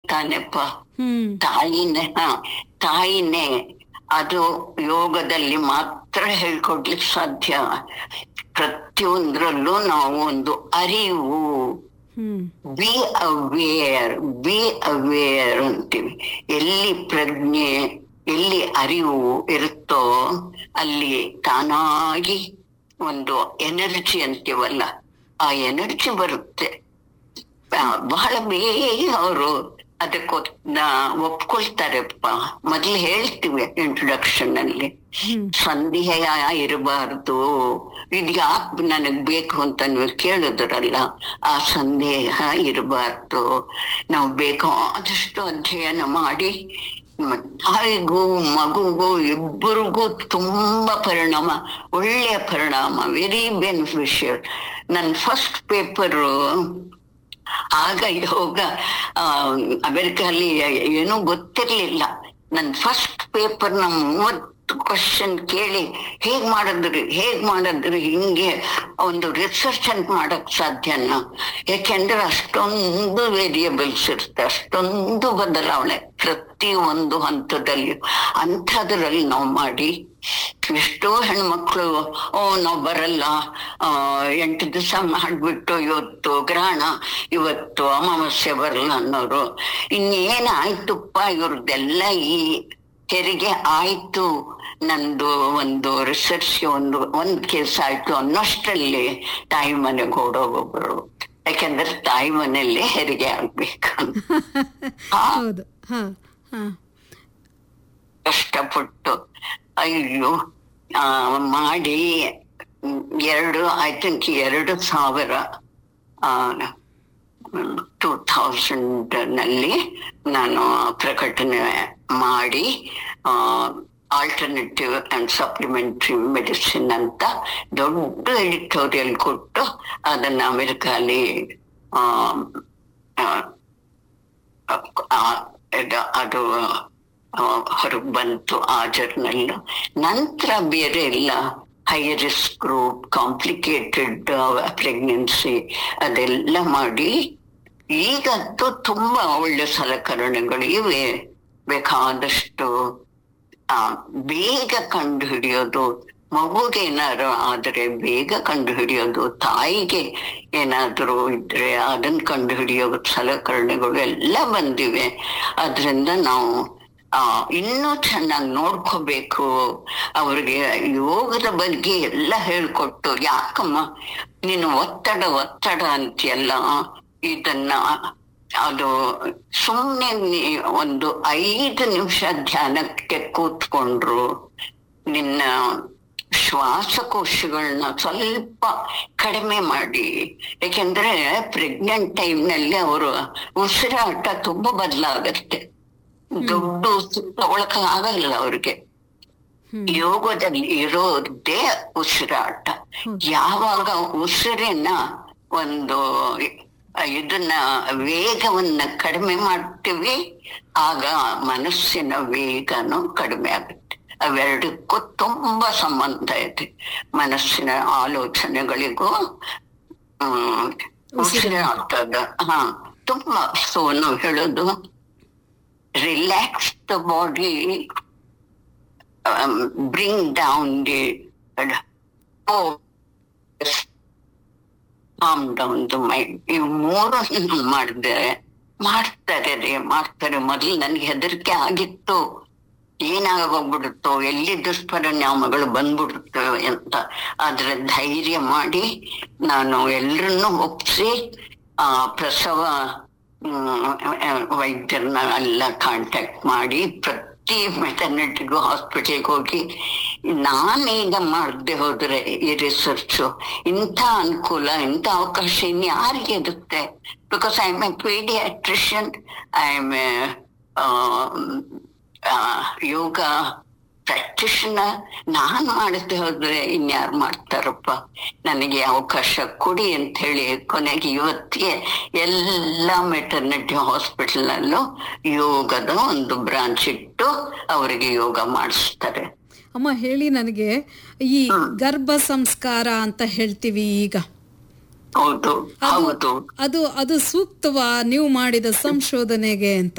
ತಾನೆಪ್ಪ ಹ್ಮ್ ತಾಯಿನೇ ಹ ತಾಯಿನೇ ಅದು ಯೋಗದಲ್ಲಿ ಮಾತ್ರ ಹೇಳ್ಕೊಡ್ಲಿಕ್ಕೆ ಸಾಧ್ಯ ಪ್ರತಿಯೊಂದ್ರಲ್ಲೂ ನಾವು ಒಂದು ಅರಿವು hmm be aware be aware ಅಂತೀವಿ ಎಲ್ಲಿ ಪ್ರಜ್ಞೆ ಎಲ್ಲಿ ಅರಿವು ಇರುತ್ತೋ ಅಲ್ಲಿ ತಾನಾಗಿ ಒಂದು ಎನರ್ಜಿ ಅಂತೀವಲ್ಲ ಆ ಎನರ್ಜಿ ಬರುತ್ತೆ ಆ, ಬಹಳ ಬೇಗ ಅವರು ಅದಕ್ಕೆ ಒಪ್ಕೊಳ್ತಾರೆಪ್ಪ ಮೊದ್ಲು ಹೇಳ್ತೀವಿ ಇಂಟ್ರೊಡಕ್ಷನ್ ಅಲ್ಲಿ ಸಂದೇಹ ಇರಬಾರ್ದು ಇದು ಯಾಕೆ ನನಗ್ ಬೇಕು ಅಂತ ನೀವು ಕೇಳಿದ್ರಲ್ಲ ಆ ಸಂದೇಹ ಇರಬಾರ್ದು ನಾವು ಬೇಕಾದಷ್ಟು ಅಧ್ಯಯನ ಮಾಡಿ ಮ- ತಾಯಿಗೂ ಮಗುಗೂ ಇಬ್ಬರಿಗೂ ತುಂಬಾ ಪರಿಣಾಮ ಒಳ್ಳೆಯ ಪರಿಣಾಮ ವೆರಿ ಬೆನಿಫಿಷಿಯಲ್ ನನ್ನ ಫಸ್ಟ್ ಪೇಪರು ಆಗ ಯೋಗ ಆ, ಅಮೆರಿಕಲ್ಲಿ ಏನೂ ಗೊತ್ತಿರ್ಲಿಲ್ಲ ನನ್ ಫಸ್ಟ್ ಪೇಪರ್ ನ ಮೂವತ್ತು ಕ್ವಶನ್ ಕೇಳಿ ಹೇಗ್ ಮಾಡಿದ್ರಿ ಹೇಗ್ ಮಾಡಿದ್ರಿ ಹಿಂಗೆ ಒಂದು ರಿಸರ್ಚ್ ಅಂತ ಮಾಡಕ್ ಸಾಧ್ಯನ ಯಾಕೆಂದ್ರೆ ಅಷ್ಟೊಂದು ವೇರಿಯಬಲ್ಸ್ ಇರುತ್ತೆ ಅಷ್ಟೊಂದು ಬದಲಾವಣೆ ಪ್ರತಿ ಒಂದು ಹಂತದಲ್ಲಿ ಅಂಥದ್ರಲ್ಲಿ ನಾವು ಮಾಡಿ ಎಷ್ಟೋ ಹೆಣ್ಮಕ್ಳು ಓ ನಾವು ಬರಲ್ಲ ಆ ಎಂಟು ದಿವಸ ಮಾಡ್ಬಿಟ್ಟು ಇವತ್ತು ಗ್ರಹಣ ಇವತ್ತು ಅಮಾವಾಸ್ಯೆ ಬರಲ್ಲ ಅನ್ನೋರು ಇನ್ನೇನಾಯ್ತುಪ್ಪ ಇವ್ರದ್ದೆಲ್ಲ ಈ ಹೆರಿಗೆ ಆಯ್ತು ನಂದು ಒಂದು ರಿಸರ್ಚ್ ಒಂದು ಒಂದ್ ಕೇಸ್ ಆಯ್ತು ಅನ್ನೋಷ್ಟರಲ್ಲಿ ತಾಯಿ ಮನೆಗೆ ಓಡೋಗೊಬ್ರು ಯಾಕೆಂದ್ರೆ ತಾಯಿ ಮನೆಯಲ್ಲೇ ಹೆರಿಗೆ ಆಗ್ಬೇಕು ಹೌದು ಹಾ ಹಾ ಕಷ್ಟಪಟ್ಟು ಅಯ್ಯೋ ಆ, ಮಾಡಿ ಮ್, ಎರಡು ಐ ಥಿಂಕ್ ಎರಡು ಸಾವಿರ ಟೂ ಥೌಸಂಡ್ ನಲ್ಲಿ ನಾನು ಪ್ರಕಟಣೆ ಮಾಡಿ ಆಲ್ಟರ್ನೇಟಿವ್ ಅಂಡ್ ಸಪ್ಲಿಮೆಂಟರಿ ಮೆಡಿಸಿನ್ ಅಂತ ದೊಡ್ಡ ಎಡಿಟೋರಿಯಲ್ ಕೊಟ್ಟು ಅದನ್ನ ಅಮೆರಿಕಲ್ಲಿ ಆ, ಆ, ಆ- ಇದು- ಅದು ಹೊರಗೆ ಬಂತು ಆ ಜರ್ನಲ್ ನಂತರ ಬೇರೆ ಎಲ್ಲ high risk group complicated pregnancy ಅದೆಲ್ಲ ಮಾಡಿ ಈಗಂತೂ ತುಂಬಾ ಒಳ್ಳೆ ಸಲಕರಣೆಗಳು ಇವೆ ಬೇಕಾದಷ್ಟು ಆ, ಬೇಗ ಕಂಡು ಹಿಡಿಯೋದು ಮಗುಗೆ ಏನಾದ್ರು ಆದ್ರೆ ಬೇಗ ಕಂಡು ಹಿಡಿಯೋದು ತಾಯಿಗೆ ಏನಾದ್ರು ಇದ್ರೆ ಅದನ್ನ ಕಂಡು ಹಿಡಿಯೋ ಸಲಕರಣೆಗಳು ಎಲ್ಲ ಬಂದಿವೆ ಅದರಿಂದ ನಾವು ಆ ಇನ್ನೂ ಚೆನ್ನಾಗಿ ನೋಡ್ಕೋಬೇಕು ಅವ್ರಿಗೆ ಯೋಗದ ಬಗ್ಗೆ ಎಲ್ಲ ಹೇಳ್ಕೊಟ್ಟು ಯಾಕಮ್ಮ ನೀನು ಒತ್ತಡ ಒತ್ತಡ ಅಂತೀಯಲ್ಲ ಇದನ್ನ ಅದು ಸುಮ್ಮನೆ ಒಂದು ಐದು ನಿಮಿಷ ಧ್ಯಾನಕ್ಕೆ ಕೂತ್ಕೊಂಡ್ರು ನಿನ್ನ ಶ್ವಾಸಕೋಶಗಳನ್ನ ಸ್ವಲ್ಪ ಕಡಿಮೆ ಮಾಡಿ ಯಾಕೆಂದ್ರೆ ಪ್ರೆಗ್ನೆಂಟ್ ಟೈಮ್ನಲ್ಲಿ ಅವರು ಉಸಿರಾಟ ತುಂಬಾ ಬದಲಾಗತ್ತೆ ದೊಡ್ಡ ಉಸಿರು ತಗೊಳಕ ಆಗಲ್ಲ ಅವ್ರಿಗೆ ಯೋಗದಲ್ಲಿ ಇರೋದೇ ಉಸಿರಾಟ ಯಾವಾಗ ಉಸಿರಿನ ಒಂದು ಇದನ್ನ ವೇಗವನ್ನ ಕಡಿಮೆ ಮಾಡ್ತೀವಿ ಆಗ ಮನಸ್ಸಿನ ವೇಗನು ಕಡಿಮೆ ಆಗುತ್ತೆ ಅವೆರಡಕ್ಕೂ ತುಂಬಾ ಸಂಬಂಧ ಇದೆ ಮನಸ್ಸಿನ ಆಲೋಚನೆಗಳಿಗೂ ಹ್ಮ್ ಉಸಿರಾಟದ ಹಾ ತುಂಬಾ ಸೊ ನಾವು ಹೇಳೋದು relax the body bring down the calm down the mind ಇವು ಮೂರು ಮಾಡಿದ್ರೆ ಮಾಡ್ತಾರೆ ರೀ ಮಾಡ್ತಾರೆ ಮೊದಲು ನನ್ಗೆ ಹೆದರಿಕೆ ಆಗಿತ್ತು ಏನಾಗೋಗ್ಬಿಡುತ್ತೋ ಎಲ್ಲಿ ದುಷ್ಪರಿಣಾಮಗಳು ಬಂದ್ಬಿಡುತ್ತವೆ ಅಂತ ಆದ್ರೆ ಧೈರ್ಯ ಮಾಡಿ ನಾನು ಎಲ್ಲರನ್ನೂ ಒಪ್ಸಿ ಆ ಪ್ರಸವ ಹ್ಮ್, ವೈದ್ಯರನ್ನ ಎಲ್ಲ ಕಾಂಟ್ಯಾಕ್ಟ್ ಮಾಡಿ ಪ್ರತಿ ಮೆಟರ್ನಿಟಿಗೂ ಹಾಸ್ಪಿಟಲ್ಗೆ ಹೋಗಿ ನಾನೀಗ ಮಾಡದೆ ಹೋದ್ರೆ ಈ ರಿಸರ್ಚ್ ಇಂಥ ಅನುಕೂಲ ಇಂಥ ಅವಕಾಶ ಇನ್ಯಾರಿಗೆ ಇರುತ್ತೆ because I am a paediatrician I am a yoga practitioner ನಾನ್ ಮಾಡದೆ ಹೋದ್ರೆ ಇನ್ಯಾರು ಮಾಡ್ತಾರಪ್ಪ ನನಗೆ ಅವಕಾಶ ಕೊಡಿ ಅಂತ ಹೇಳಿ ಕೊನೆಗೆ ಇವತ್ತಿಗೆ ಎಲ್ಲ ಮೆಟರ್ನಿಟಿ ಹಾಸ್ಪಿಟಲ್ನಲ್ಲೂ ಯೋಗದ ಒಂದು ಬ್ರಾಂಚ್ ಇಟ್ಟು ಅವರಿಗೆ ಯೋಗ ಮಾಡಿಸ್ತಾರೆ ಅಮ್ಮ ಹೇಳಿ ನನಗೆ ಈ ಗರ್ಭ ಸಂಸ್ಕಾರ ಅಂತ ಹೇಳ್ತೀವಿ ಈಗ ಹೌದು ಹೌದು ಅದು ಅದು ಸೂಕ್ತವಾ ನೀವು ಮಾಡಿದ ಸಂಶೋಧನೆಗೆ ಅಂತ